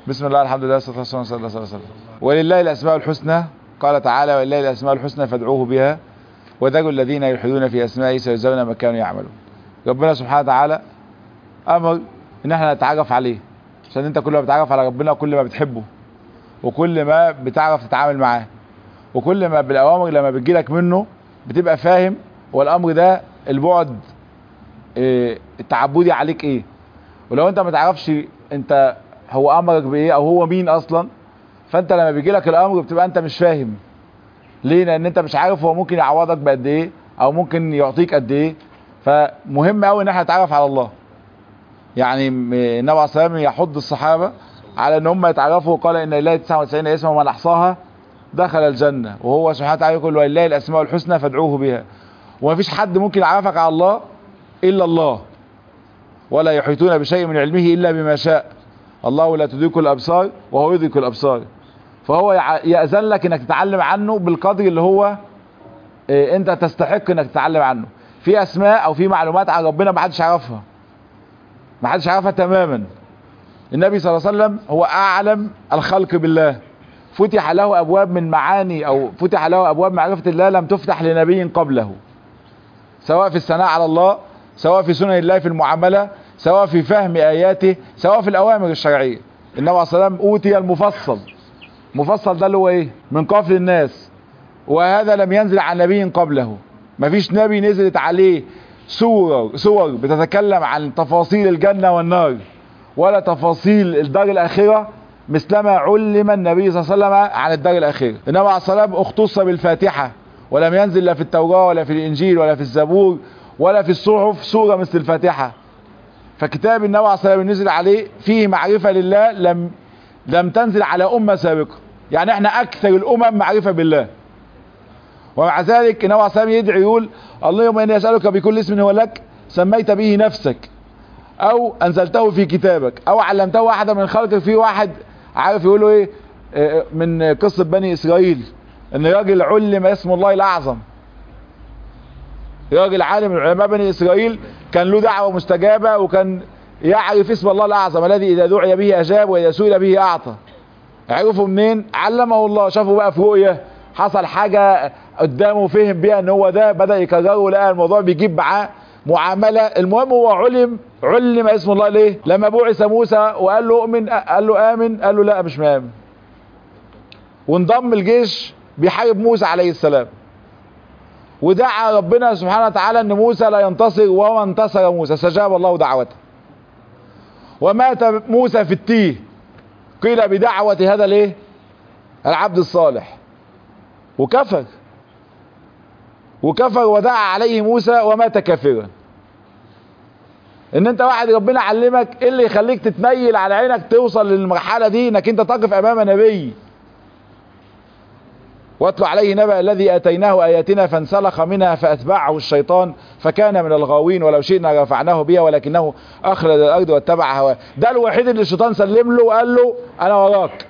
بسم الله الحمد لله والصلاه والسلام على رسول الله صلى الله عليه وسلم ولله الاسماء الحسنى قال تعالى ولله الاسماء الحسنى فادعوه بها وذروا الذين يلحدون في اسمائه سيجزون ما كانوا يعملون ربنا سبحانه وتعالى امر ان احنا نتعرف عليه عشان انت كل ما بتعرف على ربنا كل ما بتحبه وكل ما بتعرف تتعامل معاه وكل ما بالاوامر لما بتجيلك منه بتبقى فاهم هو الامر ده البعد اه التعبدي عليك ايه ولو انت ما تعرفش انت هو امرك بايه او هو مين اصلا فانت لما بيجي لك الامر بتبقى انت مش فاهم ليه لان انت مش عارف هو ممكن يعوضك بقد ايه او ممكن يعطيك قد ايه فمهم قوي ان احنا نتعرف على الله يعني النبي عليه الصلاه والسلام يحض الصحابه على ان هم يتعرفوا قال ان لله 99 اسما ومن احصاها دخل الجنه وهو سبحانه وتعالى يقول ولله الاسماء الحسنى فادعوه بها ومفيش حد ممكن يعرفك على الله الا الله ولا يحيطون بشيء من علمه الا بما شاء الله لا تدرك الابصار وهو يدرك الابصار فهو يأذن لك انك تتعلم عنه بالقدر اللي هو إيه انت تستحق انك تتعلم عنه في اسماء او في معلومات عن ربنا ما حدش يعرفها ما حدش يعرفها تماما النبي صلى الله عليه وسلم هو اعلم الخلق بالله فتح له ابواب من معاني او فتح له ابواب معرفة الله لم تفتح لنبي قبله سواء في الثناء على الله سواء في سنن الله في المعاملة سواء في فهم اياته سواء في الاوامر الشرعية النبي عليه الصلاة والسلام اوتي المفصل مفصل ده اللي هو ايه من قفل الناس وهذا لم ينزل عن نبي قبله مفيش نبي نزلت عليه سور سور بتتكلم عن تفاصيل الجنة والنار ولا تفاصيل الدار الاخرة مثلما علم النبي صلى الله عليه وسلم عن الدار الاخرة النبي عليه الصلاة والسلام اختص بالفاتحة ولم ينزل لا في التوراة ولا في الانجيل ولا في الزبور ولا في الصحف سورة مثل الفاتحة فكتاب النبي عليه الصلاة والسلام نزل عليه فيه معرفة لله لم لم تنزل على أمة سابقة يعني احنا أكثر الأمم معرفة بالله ومع ذلك النبي عليه الصلاة والسلام يدعي يقول اللهم إني أسألك بكل اسم هو لك سميت به نفسك أو أنزلته في كتابك أو علمته أحدا من خلقك في واحد عارف يقولوا إيه من قصة بني إسرائيل إن راجل علم اسم الله الأعظم راجل عالم من علماء بني إسرائيل كان له دعوة مستجابة وكان يعرف اسم الله الأعظم الذي إذا دعي به أجاب وإذا سئل به أعطى عرفه منين علمه الله شافه بقى في رؤية حصل حاجة قدامه فهم بيها ان هو ده بدأ يكرره لقى الموضوع بيجيب معاه معاملة المهم هو علم علم اسم الله ليه لما بعث موسى وقال له اؤمن قال له امن قال له لا مش مآمن وانضم الجيش بيحارب موسى عليه السلام ودعا ربنا سبحانه وتعالى ان موسى لا ينتصر وما انتصر موسى استجاب الله دعوته ومات موسى في التيه قيل بدعوة هذا الايه العبد الصالح وكفر وكفر ودعا عليه موسى ومات كافرا ان انت واحد ربنا علمك ايه اللي يخليك تتنيل على عينك توصل للمرحلة دي انك انت تقف امام نبي واتلو عليه نبأ الذي اتيناه اياتنا فانسلخ منها فاتبعه الشيطان فكان من الغاوين ولو شئنا رفعناه بها ولكنه اخلد الارض واتبع هواه ده الوحيد اللي الشيطان سلم له وقال له انا وراك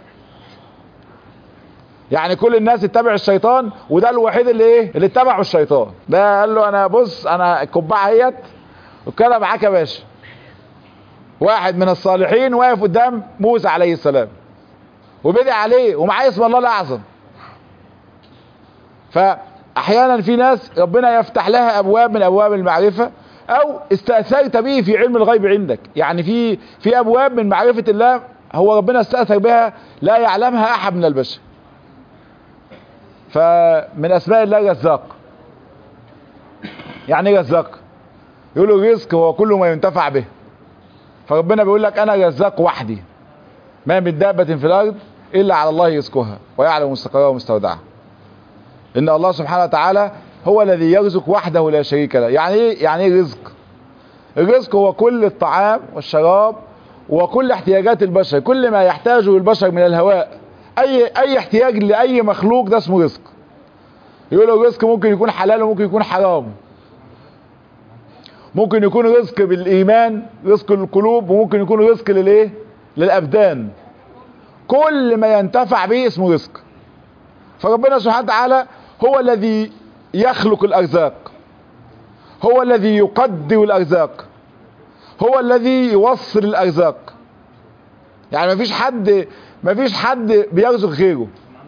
يعني كل الناس اتبع الشيطان وده الوحيد اللي ايه اللي اتبعوا الشيطان ده قال له انا بص انا الكبعه اهيت والكلام معاك يا باشا واحد من الصالحين واقف قدام موسى عليه السلام وبدع عليه ومعاه اسم الله الاعظم فاحيانا في ناس ربنا يفتح لها ابواب من ابواب المعرفة او استأثرت به في علم الغيب عندك يعني في في ابواب من معرفة الله هو ربنا استأثر بها لا يعلمها احد من البشر فمن اسماء الله رزاق يعني ايه رزاق يقولوا رزق هو كل ما ينتفع به فربنا بيقول لك انا رزاق وحدي ما من دابة في الارض الا على الله رزقها ويعلم مستقرها ومستودعها ان الله سبحانه وتعالى هو الذي يرزق وحده لا شريك له يعني ايه يعني ايه رزق الرزق هو كل الطعام والشراب وكل احتياجات البشر كل ما يحتاجه البشر من الهواء اي اي احتياج لاي مخلوق ده اسمه رزق يقولوا الرزق ممكن يكون حلال وممكن يكون حرام ممكن يكون رزق بالايمان رزق القلوب وممكن يكون رزق للايه للابدان كل ما ينتفع به اسمه رزق فربنا سبحانه وتعالى هو الذي يخلق الارزاق هو الذي يقدر الارزاق هو الذي يوصل الارزاق يعني مفيش حد مفيش حد بيرزق غيره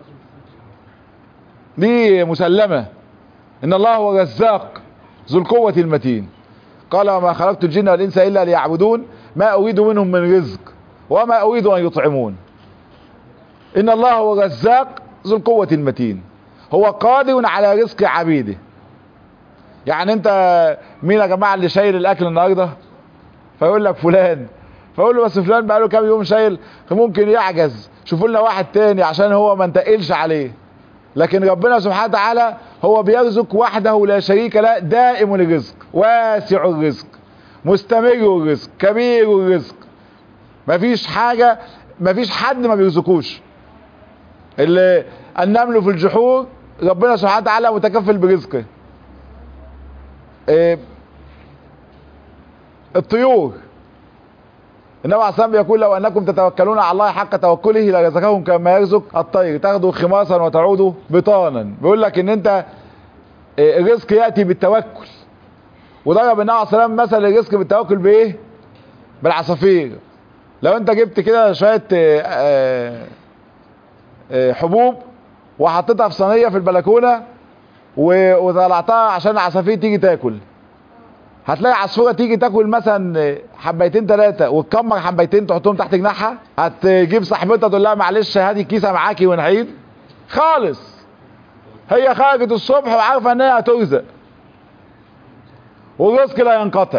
دي مسلمة ان الله هو رزاق ذو القوة المتين قال وما خلقت الجن والانس الا ليعبدون ما اريد منهم من رزق وما اريد ان يطعمون ان الله هو رزاق ذو القوة المتين هو قادر على رزق عبيده يعني انت مين يا جماعة اللي شايل الاكل النهاردة فيقول لك فلان فيقول له بس فلان بقاله كام يوم شايل ممكن يعجز شوفوا لنا واحد تاني عشان هو ما انتقلش عليه لكن ربنا سبحانه وتعالى هو بيرزق وحده لا شريك له دائم الرزق واسع الرزق مستمر الرزق كبير الرزق مفيش حاجة مفيش حد ما بيرزقوش اللي النمل في الجحور ربنا سبحانه وتعالى متكفل برزقه إيه الطيور النبي عليه الصلاه يقول لو انكم تتوكلون على الله حق توكله لرزقكم كما يرزق الطير تاخذوا خماصا وتعودوا بطانا بيقول لك ان انت الرزق ياتي بالتوكل وضرب النبي عليه الصلاه مثل الرزق بالتوكل بايه بالعصافير لو انت جبت كده شويه حبوب وحطيتها في صينيه في البلكونه وطلعتها عشان العصافير تيجي تاكل هتلاقي عصفوره تيجي تاكل مثلا حبيتين ثلاثه وتكمر حبيتين تحطهم تحت جناحها هتجيب صاحبتها تقول لها معلش هاتي الكيسه معاكي ونعيد خالص هي خرجت الصبح وعارفه ان هي هترزق والرزق لا ينقطع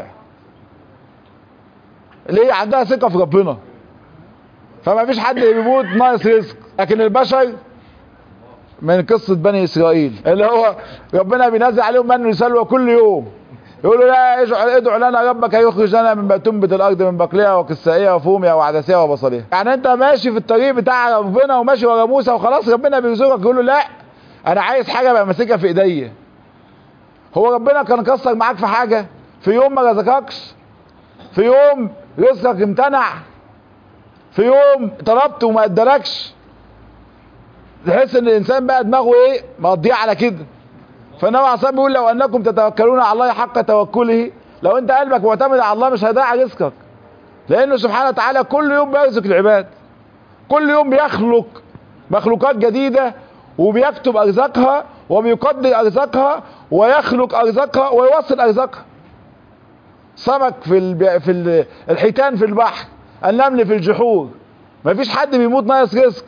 ليه عندها ثقه في ربنا فما فيش حد بيموت ناقص رزق لكن البشر من قصه بني اسرائيل اللي هو ربنا بينزل عليهم من وسلوى كل يوم يقولوا لا اجعل ادعوا لنا ربك يخرج لنا من تنبت الارض من بقلها وكسائها وفومها وعدسها وبصلها يعني انت ماشي في الطريق بتاع ربنا وماشي ورا موسى وخلاص ربنا بيرزقك يقول له لا انا عايز حاجه ابقى ماسكها في ايديا هو ربنا كان قصر معاك في حاجه في يوم ما رزقكش في يوم رزقك امتنع في يوم طلبت وما ادالكش تحس ان الانسان بقى دماغه ايه مقضيه على كده فالنبي عليه الصلاه بيقول لو انكم تتوكلون على الله حق توكله لو انت قلبك معتمد على الله مش هيضيع رزقك لانه سبحانه وتعالى كل يوم بيرزق العباد كل يوم بيخلق مخلوقات جديده وبيكتب ارزاقها وبيقدر ارزاقها ويخلق ارزاقها ويوصل ارزاقها سمك في الب... في ال... الحيتان في البحر النمل في الجحور مفيش حد بيموت ناقص رزق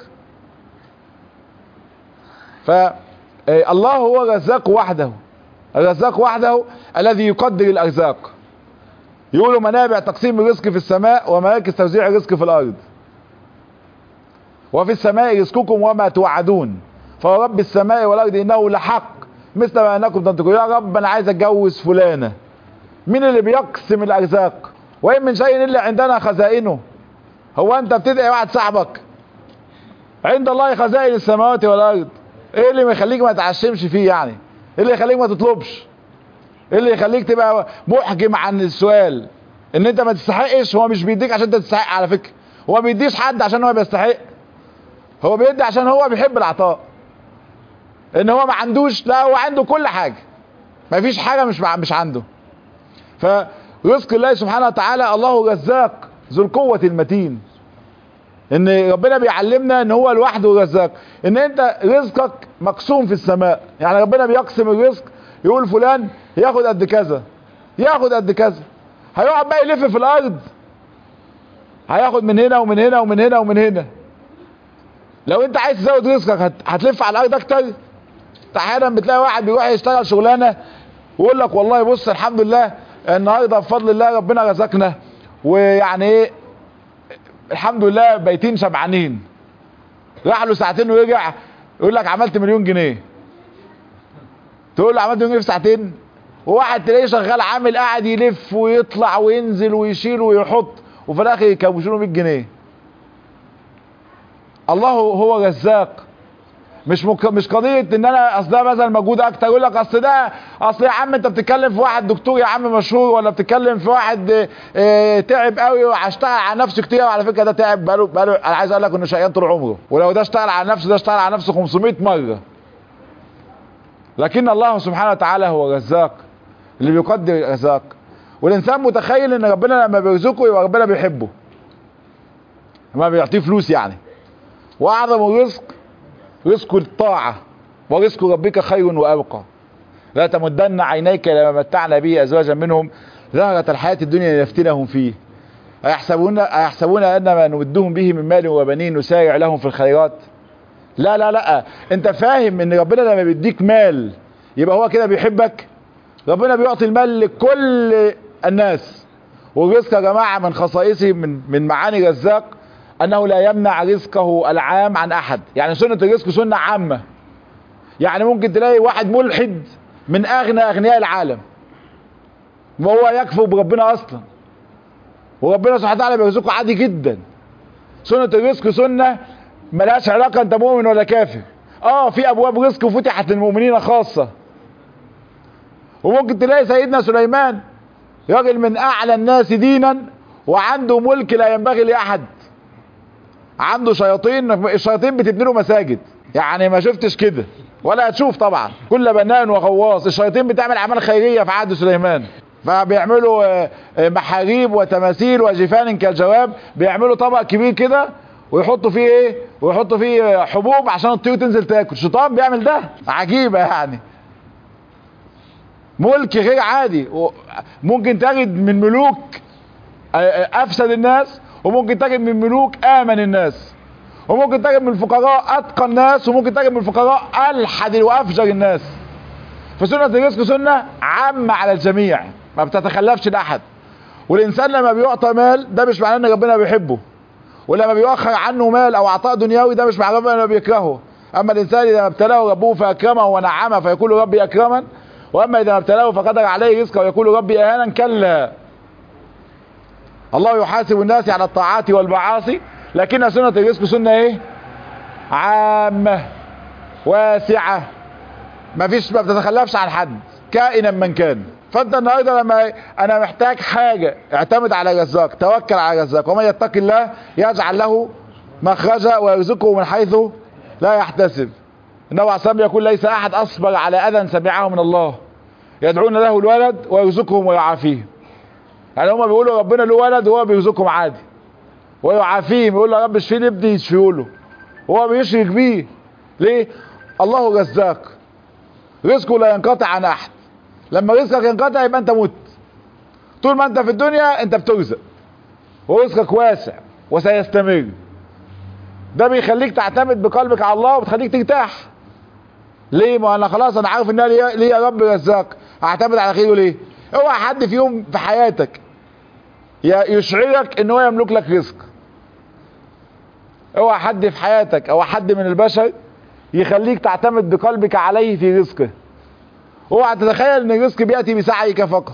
ف الله هو الرزاق وحده الرزاق وحده الذي يقدر الارزاق يقولوا منابع تقسيم الرزق في السماء ومراكز توزيع الرزق في الارض وفي السماء رزقكم وما توعدون فرب السماء والارض انه لحق مثل ما انكم تنطقون يا رب انا عايز اتجوز فلانه مين اللي بيقسم الارزاق وان من شيء الا عندنا خزائنه هو انت بتدعي واحد صاحبك عند الله خزائن السماوات والارض ايه اللي يخليك ما تعشمش فيه يعني ايه اللي يخليك ما تطلبش ايه اللي يخليك تبقى محجم عن السؤال ان انت ما تستحقش هو مش بيديك عشان انت تستحق على فكره هو ما بيديش حد عشان هو بيستحق هو بيدي عشان هو بيحب العطاء ان هو ما عندوش لا هو عنده كل حاجه ما فيش حاجه مش مش عنده فرزق الله سبحانه وتعالى الله رزاق ذو القوه المتين ان ربنا بيعلمنا ان هو لوحده رزاق ان انت رزقك مقسوم في السماء يعني ربنا بيقسم الرزق يقول فلان ياخد قد كذا ياخد قد كذا هيقعد بقى يلف في الارض هياخد من هنا ومن هنا ومن هنا ومن هنا لو انت عايز تزود رزقك هت... هتلف على الارض اكتر احيانا بتلاقي واحد بيروح يشتغل شغلانه ويقول لك والله بص الحمد لله النهارده بفضل الله ربنا رزقنا ويعني ايه الحمد لله بايتين شبعانين راح له ساعتين ورجع يقول لك عملت مليون جنيه تقول له عملت مليون جنيه في ساعتين وواحد تلاقيه شغال عامل قاعد يلف ويطلع وينزل ويشيل ويحط وفي الاخر يكوشوا له 100 جنيه الله هو رزاق مش مك... مش قضيه ان انا اصل ده مثلا مجهود اكتر يقول لك اصل ده اصل يا عم انت بتتكلم في واحد دكتور يا عم مشهور ولا بتتكلم في واحد اه تعب قوي واشتغل على نفسه كتير وعلى فكره ده تعب بقاله بقاله انا عايز اقول لك انه شقيان طول عمره ولو ده اشتغل على نفسه ده اشتغل على نفسه 500 مره لكن الله سبحانه وتعالى هو رزاق اللي بيقدر الرزاق والانسان متخيل ان ربنا لما بيرزقه يبقى ربنا بيحبه ما بيعطيه فلوس يعني واعظم الرزق رزق الطاعة ورزق ربك خير وابقى لا تمدن عينيك لما متعنا به ازواجا منهم زهرة الحياة الدنيا لنفتنهم فيه أيحسبون أيحسبون أن ما نمدهم به من مال وبنين نسارع لهم في الخيرات لا لا لا انت فاهم ان ربنا لما بيديك مال يبقى هو كده بيحبك ربنا بيعطي المال لكل الناس والرزق يا جماعة من خصائصه من, من معاني رزاق انه لا يمنع رزقه العام عن احد يعني سنة الرزق سنة عامة يعني ممكن تلاقي واحد ملحد من اغنى اغنياء العالم وهو يكفر بربنا اصلا وربنا سبحانه وتعالى بيرزقه عادي جدا سنة الرزق سنة ملهاش علاقة انت مؤمن ولا كافر اه في ابواب رزق فتحت للمؤمنين خاصة وممكن تلاقي سيدنا سليمان راجل من اعلى الناس دينا وعنده ملك لا ينبغي لاحد عنده شياطين الشياطين بتبني له مساجد يعني ما شفتش كده ولا هتشوف طبعا كل بناء وغواص الشياطين بتعمل اعمال خيريه في عهد سليمان فبيعملوا محاريب وتماثيل وجفان كالجواب بيعملوا طبق كبير كده ويحطوا فيه ايه ويحطوا فيه حبوب عشان الطيور تنزل تاكل الشيطان بيعمل ده عجيبه يعني ملك غير عادي ممكن تجد من ملوك افسد الناس وممكن تجد من ملوك امن الناس وممكن تجد من الفقراء اتقى الناس وممكن تجد من الفقراء الحد وافجر الناس فسنة الرزق سنة عامة على الجميع ما بتتخلفش لاحد والانسان لما بيعطى مال ده مش معناه ان ربنا بيحبه ولما بيؤخر عنه مال او عطاء دنيوي ده مش معناه ربنا بيكرهه اما الانسان اذا ابتلاه ربه فاكرمه ونعمه فيقول ربي اكرمن واما اذا ابتلاه فقدر عليه رزقه ويقول ربي اهانا كلا الله يحاسب الناس على الطاعات والمعاصي لكن سنة الرزق سنة ايه عامة واسعة ما فيش ما بتتخلفش عن حد كائنا من كان فانت النهارده لما انا محتاج حاجة اعتمد على رزاق توكل على رزاق ومن يتق الله يجعل له مخرجا ويرزقه من حيث لا يحتسب النبي عليه الصلاه يقول ليس احد اصبر على اذى سمعه من الله يدعون له الولد ويرزقهم ويعافيهم يعني هم بيقولوا ربنا له ولد وهو بيرزقهم عادي ويعافيهم يقول له يا رب اشفيني ابني يشفيه له وهو بيشرك بيه ليه الله رزاق رزقه لا ينقطع عن احد لما رزقك ينقطع يبقى انت مت طول ما انت في الدنيا انت بترزق ورزقك واسع وسيستمر ده بيخليك تعتمد بقلبك على الله وبتخليك ترتاح ليه ما انا خلاص انا عارف ان ليه ليه يا رب رزاق اعتمد على خيره ليه اوعى حد في يوم في حياتك يشعرك ان هو يملك لك رزق اوعى حد في حياتك او حد من البشر يخليك تعتمد بقلبك عليه في رزقه اوعى تتخيل ان الرزق بياتي بسعيك فقط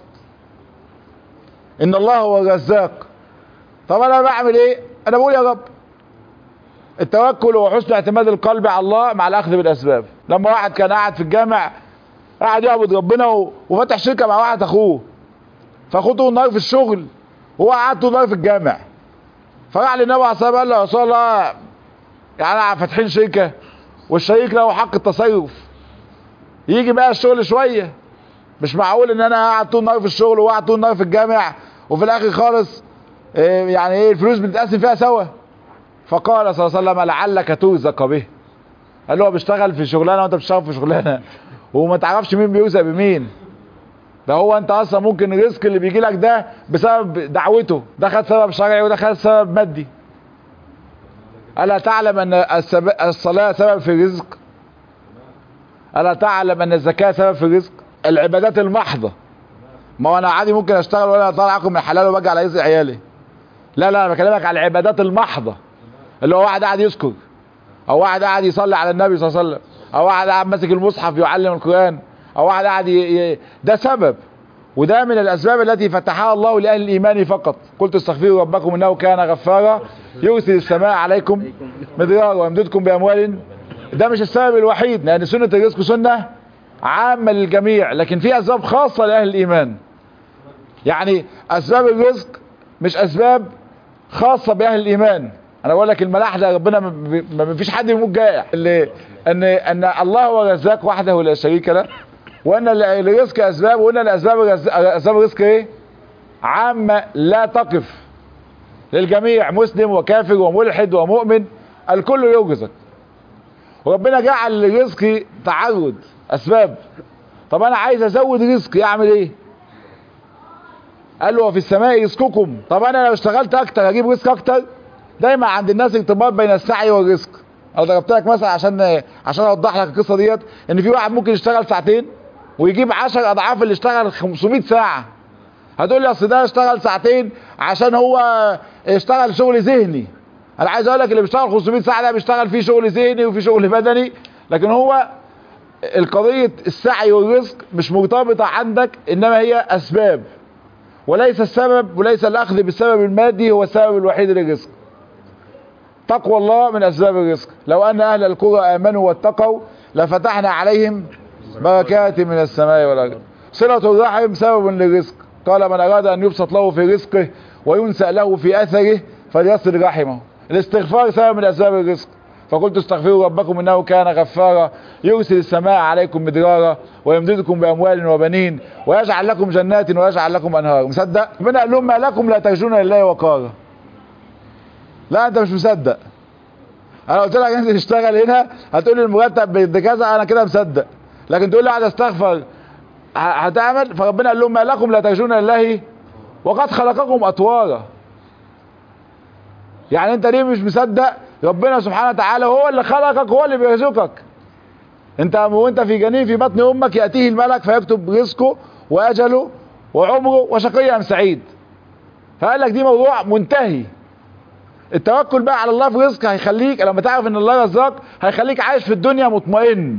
ان الله هو الرزاق طب انا بعمل ايه انا بقول يا رب التوكل وحسن اعتماد القلب على الله مع الاخذ بالاسباب لما واحد كان قاعد في الجامع قاعد يعبد ربنا و... وفتح شركه مع واحد اخوه فاخوه طول النهار في الشغل وهو قاعد طول النهار في الجامع فراح للنبي عليه الصلاه قال له يا رسول الله يعني فاتحين شركه والشريك له حق التصرف يجي بقى الشغل شويه مش معقول ان انا قاعد طول النهار في الشغل وقاعد طول النهار في الجامع وفي الاخر خالص إيه يعني ايه الفلوس بتتقسم فيها سوا فقال صلى الله عليه وسلم لعلك ترزق به قال له بيشتغل في شغلانه وانت بتشتغل في شغلانه وما تعرفش مين بيرزق بمين ده هو انت اصلا ممكن الرزق اللي بيجي لك ده بسبب دعوته ده خد سبب شرعي وده خد سبب مادي الا تعلم ان الصلاه سبب في الرزق الا تعلم ان الزكاه سبب في الرزق العبادات المحضه ما هو انا عادي ممكن اشتغل ولا اطلعكم من الحلال وباجي على رزق عيالي لا لا انا بكلمك على العبادات المحضه اللي هو واحد قاعد يذكر او واحد قاعد يصلي على النبي صلى الله عليه وسلم او واحد قاعد ماسك المصحف يعلم القران او واحد قاعد ي... ي... ده سبب وده من الاسباب التي فتحها الله لاهل الايمان فقط قلت استغفروا ربكم انه كان غفارا يرسل السماء عليكم مدرارا ويمددكم باموال ده مش السبب الوحيد لان سنه الرزق سنه عامه للجميع لكن في اسباب خاصه لاهل الايمان يعني اسباب الرزق مش اسباب خاصه باهل الايمان انا بقول لك الملاح ده ربنا ما فيش حد يموت جائع اللي ان ان الله هو الرزاق وحده لا شريك له وان الرزق اسباب وان الاسباب اسباب الرزق ايه عامه لا تقف للجميع مسلم وكافر وملحد ومؤمن الكل يرزق وربنا جعل لرزقي تعرض اسباب طب انا عايز ازود رزقي اعمل ايه قال له وفي السماء رزقكم طب انا لو اشتغلت اكتر اجيب رزق اكتر دايما عند الناس ارتباط بين السعي والرزق انا ضربت لك مثلا عشان عشان اوضح لك القصه ديت ان في واحد ممكن يشتغل ساعتين ويجيب 10 اضعاف اللي اشتغل 500 ساعه هتقول لي اصل ده اشتغل ساعتين عشان هو اشتغل شغل ذهني انا عايز اقول لك اللي بيشتغل 500 ساعه ده بيشتغل فيه شغل ذهني وفي شغل بدني لكن هو القضيه السعي والرزق مش مرتبطه عندك انما هي اسباب وليس السبب وليس الاخذ بالسبب المادي هو السبب الوحيد للرزق تقوى الله من اسباب الرزق لو ان اهل القرى امنوا واتقوا لفتحنا عليهم بركات من السماء والارض صله الرحم سبب للرزق قال من اراد ان يبسط له في رزقه وينسأ له في اثره فليصل رحمه الاستغفار سبب من اسباب الرزق فقلت استغفروا ربكم انه كان غفارا يرسل السماء عليكم مدرارا ويمددكم باموال وبنين ويجعل لكم جنات ويجعل لكم انهار مصدق ربنا قال لهم ما لكم لا ترجون لله وقارا لا انت مش مصدق انا قلت لك انت تشتغل هنا هتقول لي المرتب بكذا انا كده مصدق لكن تقول لي قاعد استغفر هتعمل فربنا قال لهم ما لكم لا ترجون لله وقد خلقكم اطوارا يعني انت ليه مش مصدق ربنا سبحانه وتعالى هو اللي خلقك هو اللي بيرزقك انت وانت في جنين في بطن امك ياتيه الملك فيكتب رزقه واجله وعمره وشقي ام سعيد فقال لك دي موضوع منتهي التوكل بقى على الله في رزق هيخليك لما تعرف ان الله رزاق هيخليك عايش في الدنيا مطمئن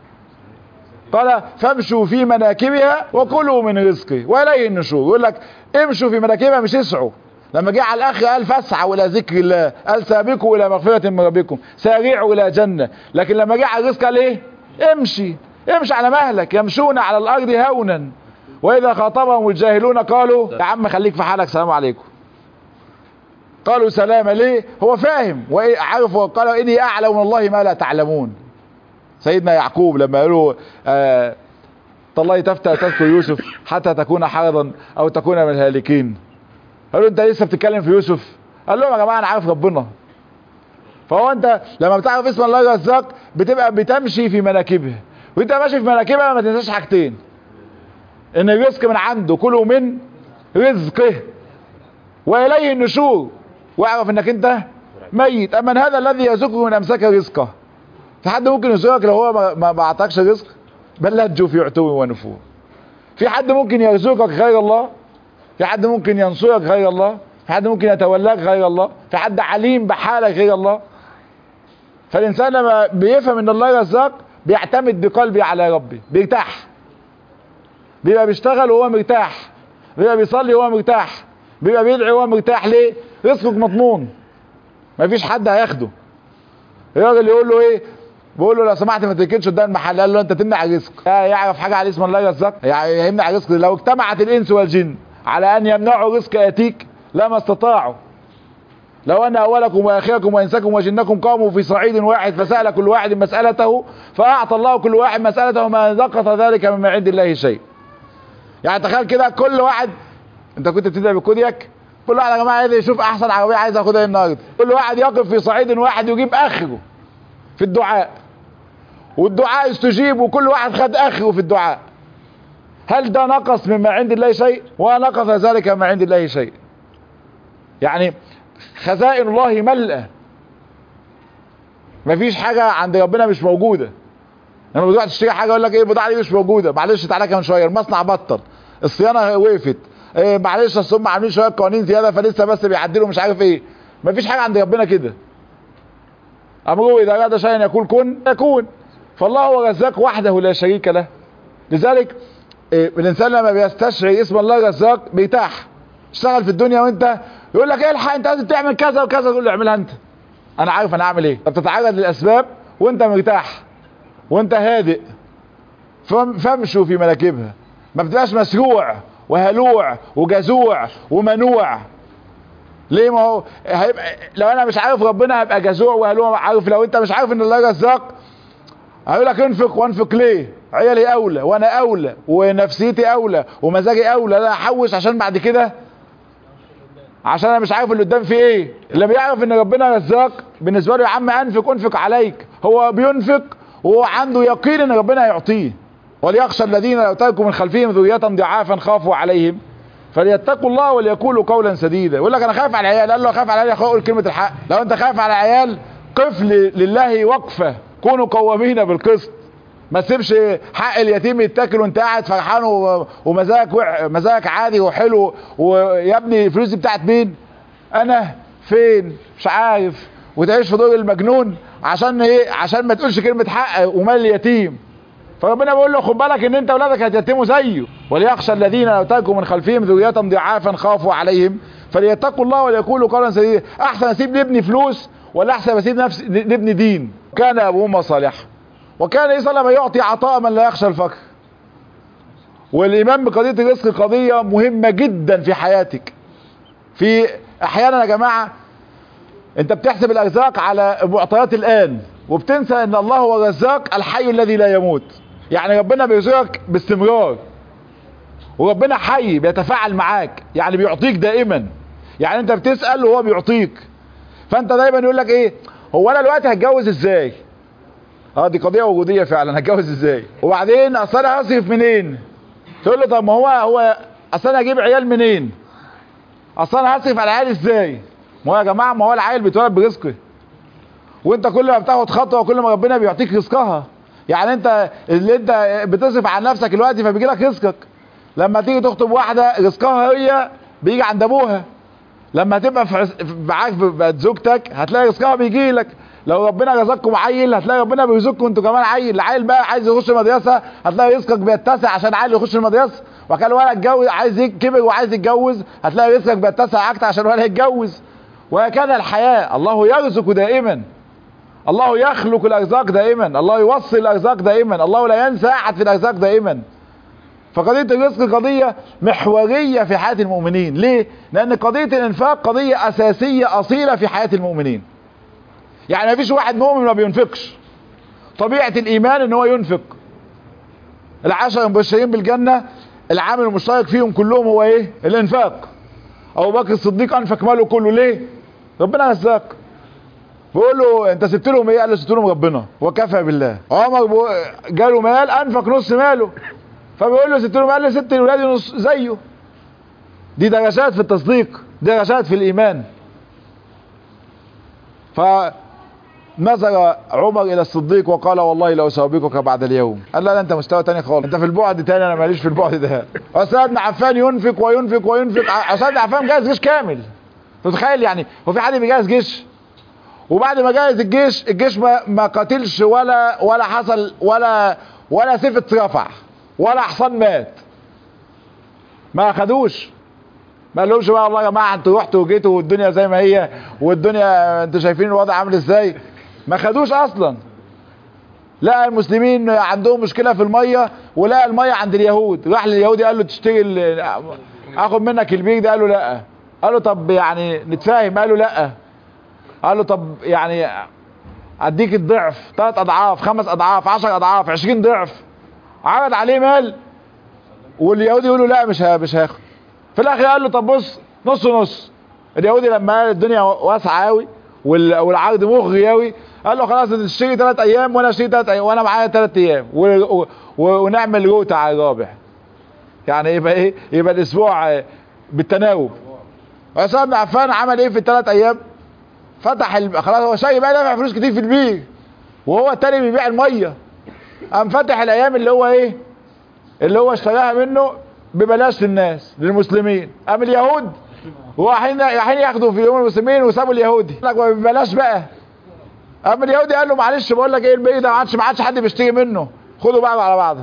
قال فامشوا في مناكبها وكلوا من رزقه واليه النشور يقول لك امشوا في مناكبها مش اسعوا لما جه على الاخر قال فاسعوا الى ذكر الله قال سابقوا الى مغفره من ربكم سارعوا الى جنه لكن لما جه على الرزق قال ايه امشي امشي على مهلك يمشون على الارض هونا واذا خاطبهم الجاهلون قالوا يا عم خليك في حالك سلام عليكم قالوا سلام ليه هو فاهم وعرف وقال اني اعلم من الله ما لا تعلمون سيدنا يعقوب لما قالوا آه تالله تفتى تذكر يوسف حتى تكون حرضا او تكون من الهالكين قالوا انت لسه بتتكلم في يوسف قال لهم يا جماعه انا عارف ربنا فهو انت لما بتعرف اسم الله الرزاق بتبقى بتمشي في مناكبه وانت ماشي في مناكبها ما تنساش حاجتين ان الرزق من عنده كله من رزقه واليه النشور واعرف انك انت ميت اما هذا الذي يرزقك من امسك رزقه في حد ممكن يرزقك لو هو ما ما اعطاكش رزق بل لجوا في عتو ونفور في حد ممكن يرزقك غير الله في حد ممكن ينصرك غير الله في حد ممكن يتولاك غير الله في حد عليم بحالك غير الله فالانسان لما بيفهم ان الله رزاق بيعتمد بقلبه على ربه بيرتاح بيبقى بيشتغل وهو مرتاح بيبقى بيصلي وهو مرتاح بيبقى بيدعي وهو مرتاح ليه رزقك مضمون مفيش حد هياخده الراجل يقول له ايه بقول له لو سمحت ما تركنش قدام المحل قال له انت تمنع الرزق يعرف حاجه على اسم الله رزاق يعني يمنع الرزق لو اجتمعت الانس والجن على ان يمنعوا رزق ياتيك لما استطاعوا لو ان اولكم واخركم وانسكم وجنكم قاموا في صعيد واحد فسال كل واحد مسالته فاعطى الله كل واحد مسالته ما نقص ذلك مما عند الله شيء يعني تخيل كده كل واحد انت كنت بتبدا بكودياك كل واحد يا جماعه عايز يشوف احسن عربيه عايز اخدها النهارده كل واحد يقف في صعيد واحد ويجيب اخره في الدعاء والدعاء استجيب وكل واحد خد اخره في الدعاء هل ده نقص مما عند الله شيء ونقص ذلك مما عند الله شيء يعني خزائن الله ملأة مفيش حاجة عند ربنا مش موجودة لما بتروح تشتري حاجة يقول لك ايه البضاعة دي مش موجودة معلش تعالى كمان شوية المصنع بطل الصيانة وقفت إيه معلش اصل هم عاملين شوية قوانين زيادة فلسه بس بيعدلوا مش عارف ايه مفيش حاجة عند ربنا كده امره اذا اراد شيئا يقول كن يكون فالله هو رزاق وحده لا شريك له لذلك إيه الانسان لما بيستشعر اسم الله رزاق بيرتاح اشتغل في الدنيا وانت يقول لك الحق انت لازم تعمل كذا وكذا تقول له اعملها انت انا عارف انا اعمل ايه بتتعرض للاسباب وانت مرتاح وانت هادئ فامشوا في مناكبها ما بتبقاش مسروع وهلوع وجزوع ومنوع ليه ما هو هيبقى لو انا مش عارف ربنا هبقى جزوع وهلوع عارف لو انت مش عارف ان الله رزاق هيقول لك انفق وانفق ليه عيالي اولى وانا اولى ونفسيتي اولى ومزاجي اولى لا احوش عشان بعد كده عشان انا مش عارف اللي قدام فيه ايه اللي بيعرف ان ربنا رزاق بالنسبه له يا عم انفق انفق عليك هو بينفق وهو عنده يقين ان ربنا هيعطيه وليخشى الذين لو تركوا من خلفهم ذريه ضعافا خافوا عليهم فليتقوا الله وليقولوا قولا سديدا يقول لك انا خايف على العيال قال له خايف على العيال يا اخويا قول كلمه الحق لو انت خايف على العيال قف لله وقفه كونوا قوامين بالقسط ما تسيبش حق اليتيم يتاكل وانت قاعد فرحان ومزاجك مزاجك عادي وحلو ويا ابني الفلوس دي بتاعت مين انا فين مش عارف وتعيش في دور المجنون عشان ايه عشان ما تقولش كلمه حق ومال اليتيم فربنا بيقول له خد بالك ان انت اولادك هتيتموا زيه وليخشى الذين لو تركوا من خلفهم ذريه ضعافا خافوا عليهم فليتقوا الله وليقولوا قولا سديدا احسن اسيب لابني فلوس ولا احسن اسيب نفسي لابني دين كان ابوهما صالحا وكان ايه صلى يعطي عطاء من لا يخشى الفقر والايمان بقضيه الرزق قضيه مهمه جدا في حياتك في احيانا يا جماعه انت بتحسب الارزاق على معطيات الان وبتنسى ان الله هو الرزاق الحي الذي لا يموت يعني ربنا بيرزقك باستمرار وربنا حي بيتفاعل معاك يعني بيعطيك دائما يعني انت بتسال وهو بيعطيك فانت دايما يقول لك ايه هو انا دلوقتي هتجوز ازاي اه دي قضيه وجوديه فعلا هتجوز ازاي وبعدين اصل انا هصرف منين تقول له طب ما هو هو اصل انا اجيب عيال منين اصل انا هصرف على العيال ازاي ما هو يا جماعه ما هو العيل بيتولد برزقه وانت كل ما بتاخد خطوه وكل ما ربنا بيعطيك رزقها يعني انت اللي انت بتصرف على نفسك دلوقتي فبيجي لك رزقك لما تيجي تخطب واحده رزقها هي بيجي عند ابوها لما تبقى في معاك بقت زوجتك هتلاقي رزقها بيجي لك لو ربنا رزقكم عيل هتلاقي ربنا بيرزقكم انتوا كمان عيل العيل بقى عايز يخش المدرسه هتلاقي رزقك بيتسع عشان عيل يخش المدرسه وكان الولد اتجوز عايز كبر وعايز يتجوز هتلاقي رزقك بيتسع اكتر عشان الولد يتجوز وهكذا الحياه الله يرزق دائما الله يخلق الارزاق دائما الله يوصل الارزاق دائما الله لا ينسى احد في الارزاق دائما فقضية الرزق قضية محورية في حياة المؤمنين ليه؟ لأن قضية الإنفاق قضية أساسية أصيلة في حياة المؤمنين يعني ما فيش واحد مؤمن ما بينفقش طبيعة الإيمان إن هو ينفق العشر المبشرين بالجنة العامل المشترك فيهم كلهم هو إيه؟ الإنفاق أبو بكر الصديق أنفق ماله كله ليه؟ ربنا رزاق بيقول له انت سبت لهم ايه قال له سبت لهم ربنا وكفى بالله عمر جاله مال انفق نص ماله فبيقول له سبت لهم قال له سبت لاولادي نص زيه دي درجات في التصديق درجات في الايمان فنظر عمر الى الصديق وقال والله لو سابقك بعد اليوم قال لا, لا انت مستوى تاني خالص انت في البعد تاني انا ماليش في البعد ده عثمان بن عفان ينفق وينفق وينفق عثمان بن عفان جاهز جيش كامل تتخيل يعني هو في حد بيجهز جيش وبعد ما جهز الجيش الجيش ما, ما قاتلش ولا ولا حصل ولا ولا سيف اترفع ولا حصان مات ما اخدوش ما قالهمش بقى والله يا جماعه انتوا رحتوا وجيتوا والدنيا زي ما هي والدنيا انتوا شايفين الوضع عامل ازاي ما خدوش اصلا لقى المسلمين عندهم مشكله في الميه ولقى الميه عند اليهود راح لليهودي قال له تشتري اخد منك البيك ده قال له لا قال له طب يعني نتفاهم قال له لا قال له طب يعني اديك الضعف ثلاث اضعاف خمس اضعاف عشر اضعاف عشرين ضعف عرض عليه مال واليهودي يقول له لا مش مش هاخد في الاخر قال له طب بص نص نص اليهودي لما قال الدنيا واسعه قوي والعرض مغري قوي قال له خلاص انت تشتري ثلاث ايام وانا اشتري ثلاث ايام وانا معايا ثلاث ايام ونعمل روته على الرابع يعني يبقى ايه يبقى الاسبوع بالتناوب عثمان بن عفان عمل ايه في الثلاث ايام فتح ال... خلاص هو شايف بقى دافع فلوس كتير في البيع وهو التاني بيبيع الميه قام فتح الايام اللي هو ايه اللي هو اشتراها منه ببلاش للناس للمسلمين قام اليهود رايحين رايحين ياخدوا في يوم المسلمين وسابوا اليهودي لك ببلاش بقى قام اليهودي قال له معلش بقول لك ايه البيع ده ما عادش ما عادش حد بيشتري منه خدوا بعض على بعض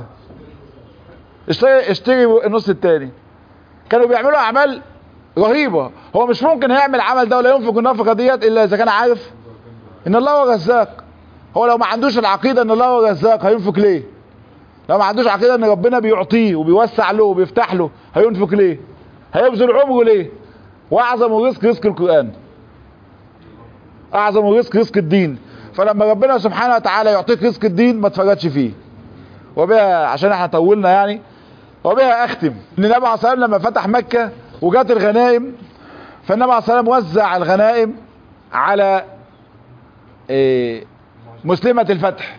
اشتري اشتري النص التاني كانوا بيعملوا اعمال رهيبة هو مش ممكن هيعمل عمل ده ولا ينفق النفقة ديت الا اذا كان عارف ان الله هو رزاق هو لو ما عندوش العقيدة ان الله هو رزاق هينفق ليه لو ما عندوش عقيدة ان ربنا بيعطيه وبيوسع له وبيفتح له هينفق ليه هيبذل عمره ليه واعظم الرزق رزق القرآن اعظم الرزق رزق الدين فلما ربنا سبحانه وتعالى يعطيك رزق الدين ما تفرجش فيه وبها عشان احنا طولنا يعني وبها اختم ان النبي عليه الصلاه والسلام لما فتح مكه وجات الغنائم فالنبي عليه الصلاة والسلام وزع الغنائم على إيه مسلمة الفتح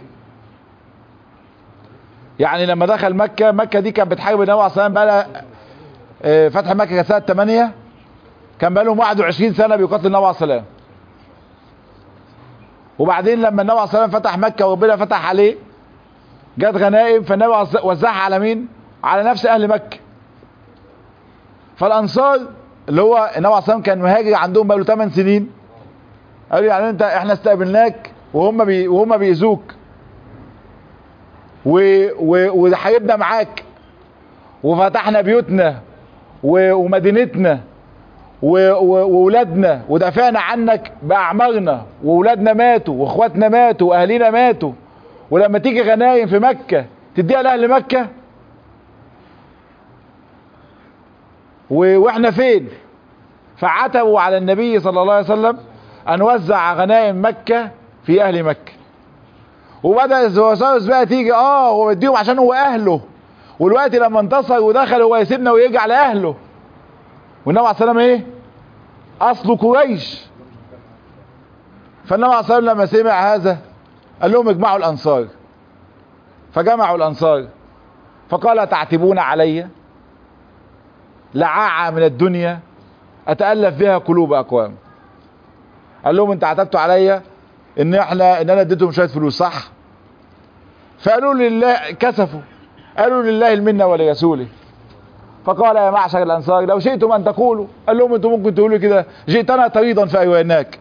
يعني لما دخل مكة مكة دي كانت بتحارب النبي عليه الصلاة والسلام بقى إيه فتح مكة كانت سنة 8 كان بقى لهم 21 سنة بيقاتل النبي عليه الصلاة والسلام وبعدين لما النبي عليه الصلاة والسلام فتح مكة وربنا فتح عليه جت غنائم فالنبي وزعها على مين؟ على نفس أهل مكة فالأنصار اللي هو النبي عليه الصلاة والسلام كان مهاجر عندهم بقى له 8 سنين قالوا يعني انت احنا استقبلناك وهم بي وهم بيأذوك وحاربنا معاك وفتحنا بيوتنا ومدينتنا وولادنا ودافعنا عنك باعمارنا وولادنا ماتوا واخواتنا ماتوا واهالينا ماتوا ولما تيجي غنايم في مكة تديها لاهل مكة واحنا فين فعتبوا على النبي صلى الله عليه وسلم ان وزع غنائم مكة في اهل مكة وبدأ الوساوس بقى تيجي اه هو بديهم عشان هو اهله والوقت لما انتصر ودخل هو يسيبنا ويرجع لاهله والنبي عليه الصلاه والسلام ايه اصله قريش فالنبي عليه الصلاه والسلام لما سمع هذا قال لهم اجمعوا الانصار فجمعوا الانصار فقال تعتبون علي لعاعة من الدنيا اتألف بها قلوب اقوام قال لهم انت عتبتوا عليا ان احنا ان انا اديتهم شويه فلوس صح فقالوا لله كسفوا قالوا لله المنه ولرسوله فقال يا معشر الانصار لو شئتم ان تقولوا قال لهم انتم ممكن تقولوا كده جئتنا طريدا فاغويناك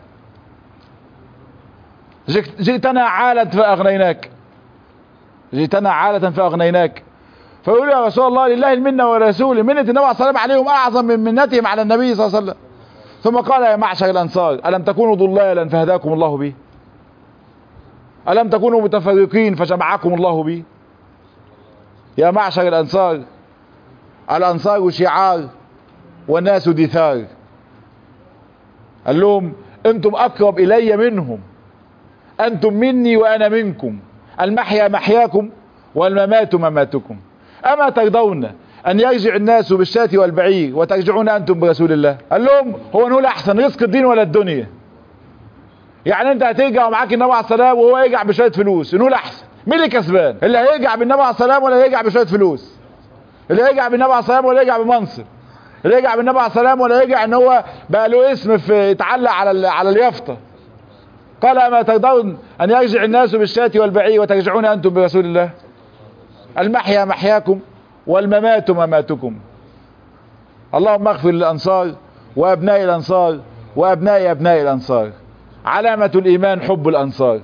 جئتنا عالة فاغنيناك جئتنا عالة فاغنيناك فيقولوا يا رسول الله لله المنه ورسوله منه النبي عليه الصلاه والسلام عليهم اعظم من منتهم على النبي صلى الله عليه وسلم ثم قال يا معشر الانصار الم تكونوا ضلالا فهداكم الله به ألم تكونوا متفرقين فجمعكم الله به يا معشر الأنصار الأنصار شعار والناس دثار قال لهم أنتم أقرب إلي منهم أنتم مني وأنا منكم المحيا محياكم والممات مماتكم أما ترضون أن يرجع الناس بالشاة والبعير وترجعون أنتم برسول الله قال لهم هو نقول أحسن رزق الدين ولا الدنيا يعني انت هترجع ومعاك النبي عليه السلام وهو يرجع بشويه فلوس نقول احسن مين اللي كسبان اللي هيرجع بالنبي عليه السلام ولا يرجع بشويه فلوس اللي يرجع بالنبي عليه السلام ولا يرجع بمنصب اللي يرجع بالنبي عليه السلام ولا يرجع ان هو بقى له اسم في يتعلق على على اليافطه قال ما ترضون ان يرجع الناس بالشاة والبعير وترجعون انتم برسول الله المحيا محياكم والممات مماتكم اللهم اغفر للانصار وابناء الانصار وابناء ابناء الانصار علامة الإيمان حب الأنصار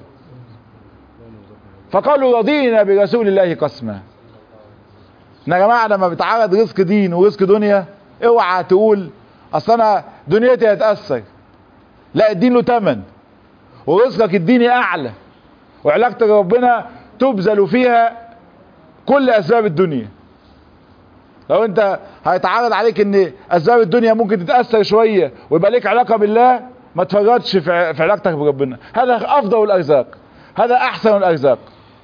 فقالوا رضينا برسول الله قسما يا جماعة لما بتعرض رزق دين ورزق دنيا اوعى تقول اصل انا دنيتي هتأثر لا الدين له تمن ورزقك الديني اعلى وعلاقتك بربنا تبذل فيها كل اسباب الدنيا لو انت هيتعرض عليك ان اسباب الدنيا ممكن تتأثر شوية ويبقى لك علاقة بالله ما تفرطش في علاقتك بربنا هذا افضل الارزاق هذا احسن الارزاق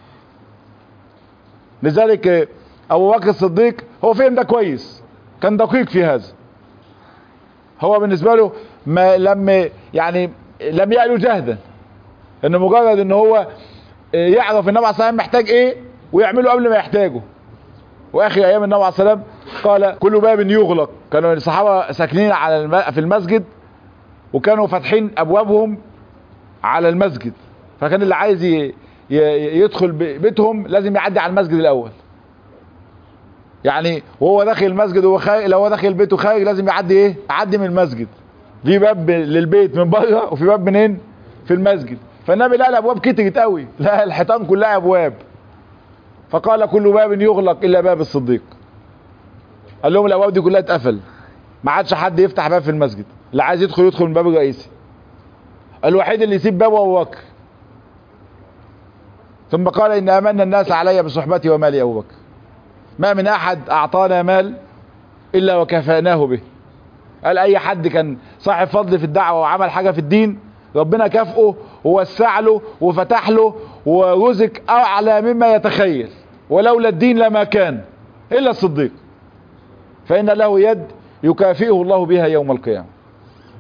لذلك ابو بكر الصديق هو فهم ده كويس كان دقيق في هذا هو بالنسبه له ما لم يعني لم يألو جهدا ان مجرد ان هو يعرف النبي عليه الصلاه محتاج ايه ويعمله قبل ما يحتاجه واخر ايام النبي عليه الصلاه قال كل باب يغلق كانوا الصحابه ساكنين على في المسجد وكانوا فاتحين ابوابهم على المسجد فكان اللي عايز يدخل بيتهم لازم يعدي على المسجد الاول يعني وهو داخل المسجد وهو خارج لو هو داخل بيته خارج لازم يعدي ايه يعدي من المسجد في باب للبيت من بره وفي باب منين في المسجد فالنبي لا الابواب كترت قوي لا الحيطان كلها ابواب فقال كل باب يغلق الا باب الصديق قال لهم الابواب دي كلها اتقفل ما عادش حد يفتح باب في المسجد اللي عايز يدخل يدخل من باب الرئيسي الوحيد اللي يسيب بابه ابو بكر ثم قال ان امن الناس علي بصحبتي ومالي ابو بكر ما من احد اعطانا مال الا وكفأناه به قال اي حد كان صاحب فضل في الدعوه وعمل حاجه في الدين ربنا كافئه ووسع له وفتح له ورزق اعلى مما يتخيل ولولا الدين لما كان الا الصديق فان له يد يكافئه الله بها يوم القيامه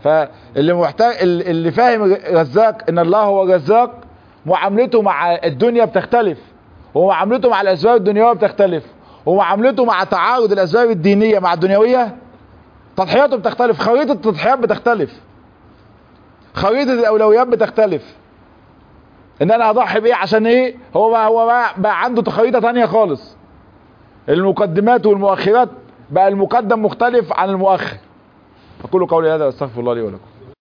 فاللي محتاج اللي فاهم رزاق ان الله هو الرزاق معاملته مع الدنيا بتختلف ومعاملته مع الاسباب الدنيويه بتختلف ومعاملته مع تعارض الاسباب الدينيه مع الدنيويه تضحياته بتختلف خريطه التضحيات بتختلف خريطه الاولويات بتختلف ان انا هضحي بايه عشان ايه هو بقى هو بقى, بقى عنده خريطه تانية خالص المقدمات والمؤخرات بقى المقدم مختلف عن المؤخر اقول قولي هذا واستغفر الله لي ولكم